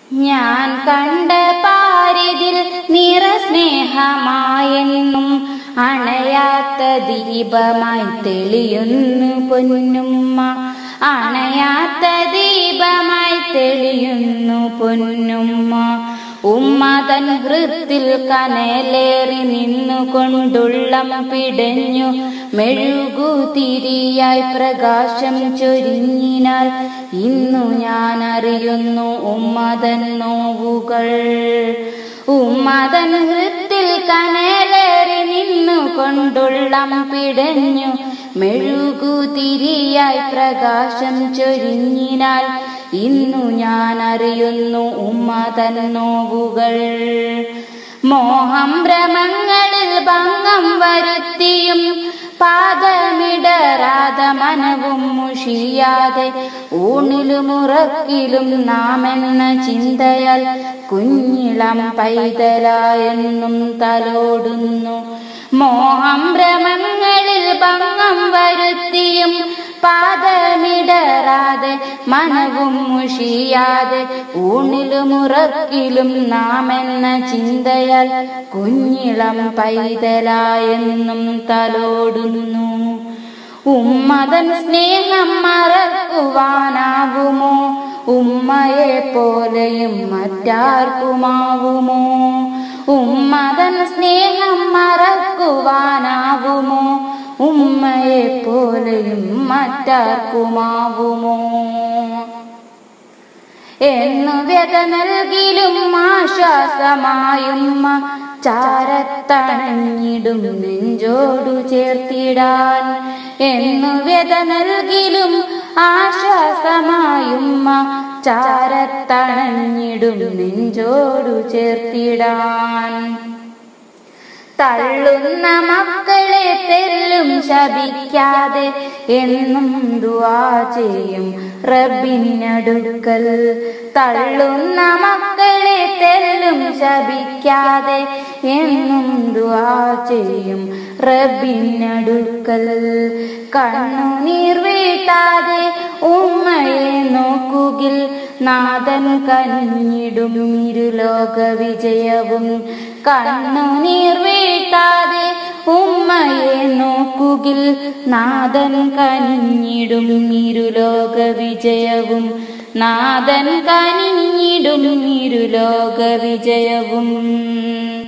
ഞാൻ കണ്ട പാരിതിൽ നിറസ്നേഹമായെന്നും അണയാത്ത ദീപമായി തെളിയുന്നു പൊന്നുമ്മ അണയാത്ത ദീപമായി തെളിയുന്നു പൊന്നുമ്മ ഉമ്മ തൻ ഹൃത്തിൽ കനലേറി നിന്നുകൊണ്ടുള്ളം പിടഞ്ഞു മെഴുകുതിരിയായി പ്രകാശം ചൊരിഞ്ഞിനാൽ ഇന്നു ഞാൻ അറിയുന്നു ഉമ്മതൻ നോവുകൾ ഉമ്മതൻ ഹൃത്തിൽ കനലേറി നിന്നുകൊണ്ടുള്ളം പിടഞ്ഞു മെഴുകുതിരിയായി പ്രകാശം ചൊരിഞ്ഞിനാൽ ഇന്നു ഞാൻ അറിയുന്നു ഉമ്മതൻ നോവുകൾ മോഹം ഭ്രമങ്ങളിൽ ഭംഗം വരുത്തിയും പാദമിടരാതെ മനവും മുഷിയാതെ ഊണിലും ഉറക്കിലും നാം എന്ന ചിന്തയാൽ കുഞ്ഞിളം പൈതലായെന്നും തലോടുന്നു മോഹം ഭ്രമങ്ങളിൽ ഭംഗം വരുത്തിയും പാദമിടരാതെ മനവും മുഷിയാതെ ഊണിലും ഉറക്കിലും നാം എന്ന ചിന്തയാൽ കുഞ്ഞിളം പൈതലായെന്നും തലോടുന്നു ഉമ്മതൻ സ്നേഹം മറക്കുവാനാകുമോ ഉമ്മയെ പോലെയും മറ്റാർക്കുമാവുമോ ഉമ്മതൻ സ്നേഹം മറക്കുവാനാകുമോ ഉമ്മയെ പോലെയും മറ്റാർക്കുമാവുമോ എന്നു വ്യത നൽകിലും ആശ്വാസമായുമ്മ ചാരത്തണഞ്ഞിടും നെഞ്ചോടു ചേർത്തിടാൻ എന്നു വ്യത നൽകിലും ആശ്വാസമായുമ്മ ചാരത്തണഞ്ഞിടും നെഞ്ചോടു ചേർത്തിടാൻ തള്ളുന്ന മക്കളെ തെല്ലും ശപിക്കാതെ എന്നും ദുആ ചെയ്യും റബ്ബിനടുക്കൽ തള്ളുന്ന മക്കളെ തെല്ലും ശപിക്കാതെ എന്നും ദുആ ചെയ്യും റബ്ബിനടുക്കൽ കണ്ണുനീർ വീട്ടാതെ ഉമ്മയെ നോക്കുകിൽ നാഥൻ കനിഞ്ഞിടും ഇരുലോക വിജയവും കണ്ണുനീർ വീട്ടാതെ ഉമ്മയെ നോക്കുകിൽ നാഥൻ കനിഞ്ഞിടും ഇരുലോക വിജയവും നാഥൻ കനിഞ്ഞിടും ഇരുലോക വിജയവും